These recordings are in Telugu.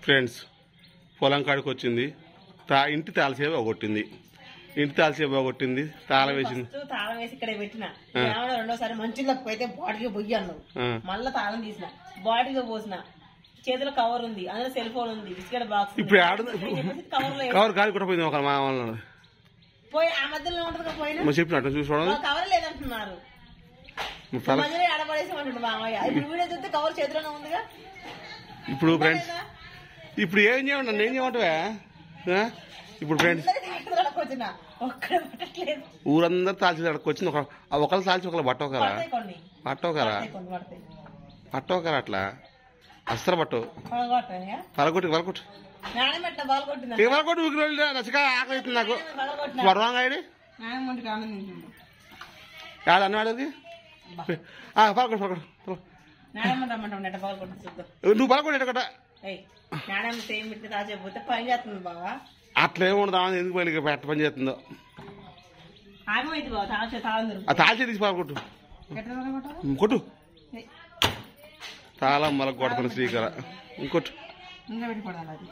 ఫ్రెండ్స్ పొలం కాడికి వచ్చింది తా ఇంటి తాళసేవ కొట్టింది ఇంటి తాళసేవ కొట్టింది తాళం వేసింది ఫస్ట్ తాళం వేసి ఇక్కడ పెట్టిన ఏమన్నా రెండోసారి మంచులకు పోయితే బాటిల్ పొయ్యి అన్నావు ఆ. మళ్ళా తాళం తీసిన బాటిల్ పోసిన చేతిలో కవర్ ఉంది అందులో సెల్ ఫోన్ ఉంది బిస్కెట్ బాక్స్ ఇప్పుడు ఆడ కవర్ లో కవర్ కాలి కొట్టపోయింది ఒక మా వాళ్ళని పోయి ఆ మధ్యలో ఉంటుంది పోయినా మరి చెప్పినట్టు చూసుకోవడం కవర్ లేదంటున్నారు తల మధ్యలో ఆడపడేసి అంటుండు మామయ్య ఇప్పుడు వీడియో చూస్తే కవర్ చేతిలోనే ఉందిగా ఇప్పుడు ఫ్రెండ్స్ ఇప్పుడు ఏం చేయమండి నన్ను ఏం చేయమంటావా ఆ? ఇప్పుడు ఫ్రెండ్స్ అందరికి వచ్చిన ఒక్కడ పట్టట్లేదు ఊరందరూ తాల్చి అక్కడికి వచ్చింది ఒక ఆ ఒకళ్ళు తాల్చి ఒకళ్ళు పట్టవకరా పడతాయి కొన్ని పట్టవకరా పడతాయి కొన్ని పడతాయి పట్టవకరా అట్లా అస్సలు పట్టవు పడగొట్టాయా పలకొట్టి పలకొట్టు నాణ్యం ఎట్లా బాల్ కొట్టిందా ఇక పలకొట్టు ఊరికి నచ్చక ఆకలి అవుతుంది నాకు పడగొట్టిన వరవాంగా ఆయడి నాణ్యం ఒంటికి ఆనందించింది యాడ అన్నాడు పలకొట్టు పలకొట్టు నాణ్యం రమ్మంటాం నెట్ట బాల్ కొట్టి చూద్దాం నువ్వు పలకొట్టు ఎట్టకట ఏయ్ నాణ్యం సేమ్ పెట్టి రాసేపోతే పని చేస్తుంది బావా అట్లా ఏముండదు ఆమె ఎందుకు పని పెట్ట పని చేస్తుందో ఆమె అయితే బావ తాళ తాళం దొరుకుతుంది ఆ తాల్చి తీసి పలకొట్టు ఎట్లా పడగొట్టాలి? ఉమ్, కొట్టు ఏయ్, తాళం మల కొడుతున్న శ్రీకర ఇంకొట్టు ఇంకా పెట్టి కొడాలి అది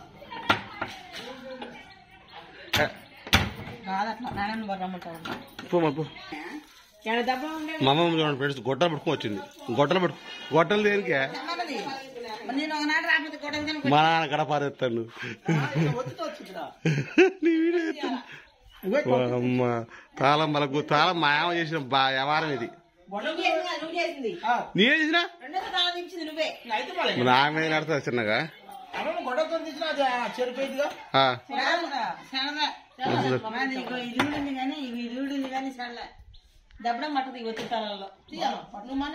ఏ, కాదు అట్లా నాణ్యం రమ్మంటావు పో మా పో ఏమైనా దెబ్బ ఉండే మా అమ్మమ్మ చూడండి ఫ్రెండ్స్ గొడ్డలు పట్టుకొని వచ్చింది గొడ్డలు పట్టు గొడ్డలు దేనికే నేను ఒకనాడు రాకపోతే కూడా మా నాన్న గడపారెత్తాను నీ వీడియో ఎత్తాను. అమ్మ తాళం మలకు తాళం మాయమ చేసిన బా వ్యవహారం ఇది నువ్వు చేసింది నువ్వు చేసింది నేనే చేసిన రెండోసారి తాళం దించింది నువ్వే నా మీద నడుతుంది చిన్నగా గొడవతో తీసిన అది చెరిపోయిందిగా ఆ, ఇది కానీ ఇవి ఇది కానీ చాలా దెబ్బడం పట్టదు ఈ ఒత్తి తలలో నువ్వు మన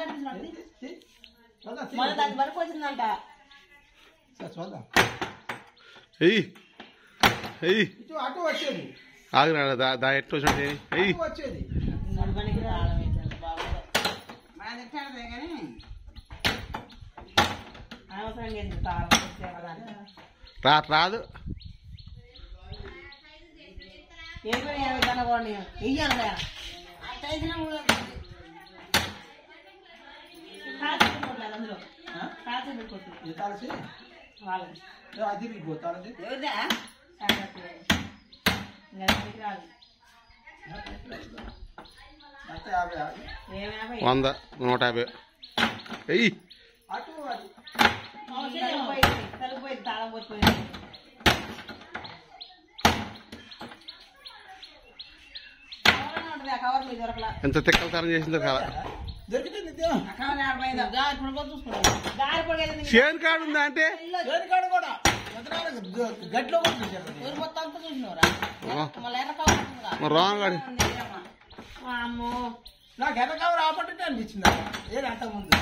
మన దాని వరకు వచ్చిందంట చూద్దాం ఎయ్యి ఎయ్యి ఇటు అటు వచ్చేది ఆగినా దా దా ఎట్టు వచ్చినట్టు ఎయ్యి ఇటు వచ్చేది నడవనికి తాళం వేసాను బాబు అనవసరంగా ఎందుకు తాళం వేసేవాళ్ళని. రా రాదు ఏం పని ఏమి కనబడి వెయ్యాలి అందులో కాల్చి పెట్టుకోవచ్చు ఇది తాళసి వాళ్ళని అది తిరిగిపో తాళసి సంగతి. ఇంకా దగ్గరికి రాదు. మొత్తం యాభై యాభై. ఏమైనా వంద నూట యాభై ఎయ్యి అటు అది తలుపుపోయింది తలుపుపోయింది తాళం పోసిపోయింది కవర్లోనే ఉంటుంది, ఆ కవర్ మీద దొరకలా ఎంత తిక్కల తరం చేసిందో కదా దొరికింది ఇదే. దారి పొడిగేది చేను కాడు ఉందా అంటే దేని కాడ కూడా వదనాలి, గ- గట్లో కూడా చూశారు. ఊరు మొత్తం అంతా చూసినవరా మళ్ళీ ఎర్ర కవర్ ఉంటుందిగా. మరి రాంగ్ గాడి అమ్మో నాకు ఎర్ర కవర్ ఆపట్టే అనిపించింది ఏది అంత ముందు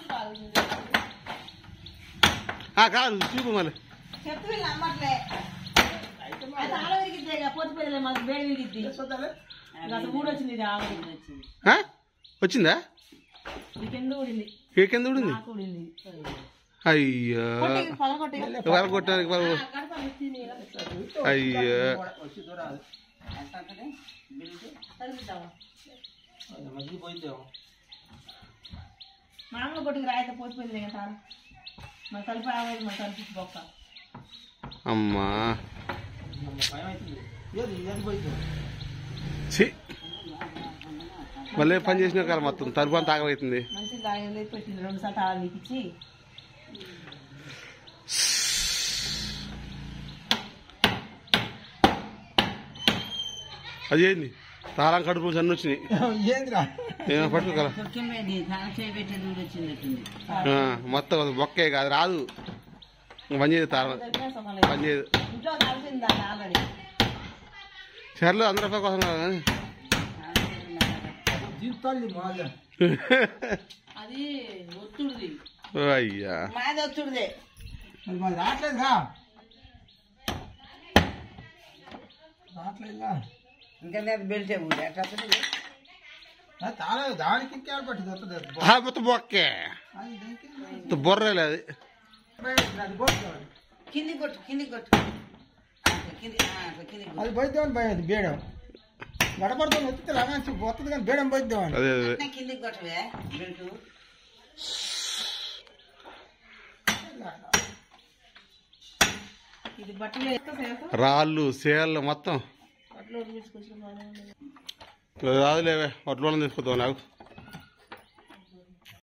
ఆ, కాదు చూపు మళ్ళీ చెప్తే వీళ్ళు నమ్మట్లే అది తాళం విరిగిద్ది ఇక పోతే పోతే మనకు వేడి విరిగిద్ది చూద్దాలే ఇంకా అసలు ఊడు వచ్చింది ఇది ఆవిడ వచ్చింది ఆ? వచ్చిందా ఇది కింద ఊడింది ఏ కింద ఊడింది నాకు ఊడింది అయ్యో కొట్టి, పొలం కొట్టి. ఎవరు కొట్టారు ఎవరు ఆ, కడప ఎత్తింది, ఇలా పెట్టారు. అయ్యో వచ్చి దూరాదు తగిలిద్దామా? మధ్య పోయిద్దాం మామూలు కొట్టుకు రాయితే పోసిపోయింది కదా తాళం మన తలుపు ఆగలేదు మన తలుపు బొక్క అమ్మా భయం అవుతుంది ఏది ఏది పోయిద్దాం ఛీ మళ్ళీ పని చేసినా కదా మొత్తం తలుపు అంతా ఆగమవుతుంది మంచి తాగలేదు పెట్టింది రెండు సార్లు తాళం తీపిచ్చి అది ఏంది తాళం కడుపు అన్ని వచ్చినాయి ఏందిరా ఏమో పట్టుకో కదా ఆ, మొత్తం అది బొక్కే కాదు రాదు ఇంక పని చేయదు తాళం దొరికినా సుఖం లేదు. పని చేయదు ఇంట్లో తాగుతుంది దాన్ని ఆల్రెడీ సర్లే అందరి రూపాయల కోసం కదా కానీ. జీతాలు మాగా అది ఒత్తుడిది ఓ అయ్యా మాది ఒత్తుడిదే మరి మాది రావట్లేదుగా రావట్లేదుగా ఇంకా లేదు బెల్టే ఊడి అట్లా ఆ తాళ దానికి ఇంకేం పట్టింది వస్తుంది అది బొ- ఆ, మొత్తం బొక్కే అది దీనికి మొత్తం బొర్రలే అది అది పోతుంది కింది కొట్టు కింది కొట్టు కింది కింది అది పోయిద్దామని భయం అది బేడం గడపడుతుంది వచ్చితే లగాంచి పోతుంది కానీ బేడం పోయిద్దామని అదే అదే కిందికి కొట్టవే బెల్టు ఇది బట్టలు వేస్తే సేపు రాళ్ళు సేళ్ళు మొత్తం బట్టలు ఉడిపించుకొచ్చిన బాగానే ఉంది రాదులేవే వడ్ల తీసుకొద్దాం నాకు